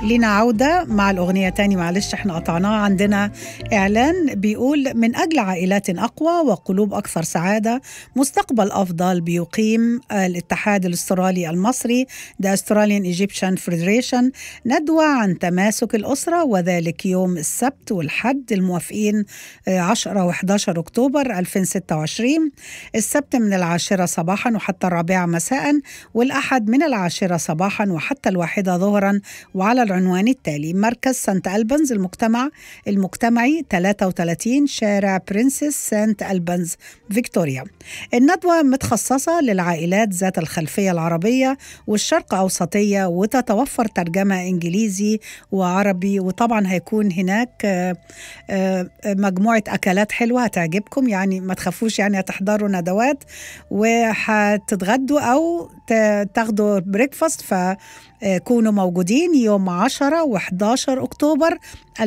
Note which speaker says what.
Speaker 1: لينا عودة مع الأغنية تاني معلش احنا قطعناها عندنا إعلان بيقول من أجل عائلات أقوى وقلوب أكثر سعادة مستقبل أفضل بيقيم الاتحاد الأسترالي المصري The Australian Egyptian Federation ندوة عن تماسك الأسرة وذلك يوم السبت والحد الموافقين 10 و11 أكتوبر 2026 السبت من العاشرة صباحا وحتى الرابعة مساء والأحد من العاشرة صباحا وحتى الواحدة ظهرا وعلى العنوان التالي مركز سانت ألبنز المجتمع المجتمعي 33 شارع برنسس سانت ألبنز فيكتوريا الندوة متخصصة للعائلات ذات الخلفية العربية والشرق أوسطية وتتوفر ترجمة إنجليزي وعربي وطبعا هيكون هناك مجموعة أكلات حلوة هتعجبكم يعني ما تخافوش يعني هتحضروا ندوات وهتتغدوا أو تاخدوا بريكفاست فكونوا موجودين يوم 10 و11 أكتوبر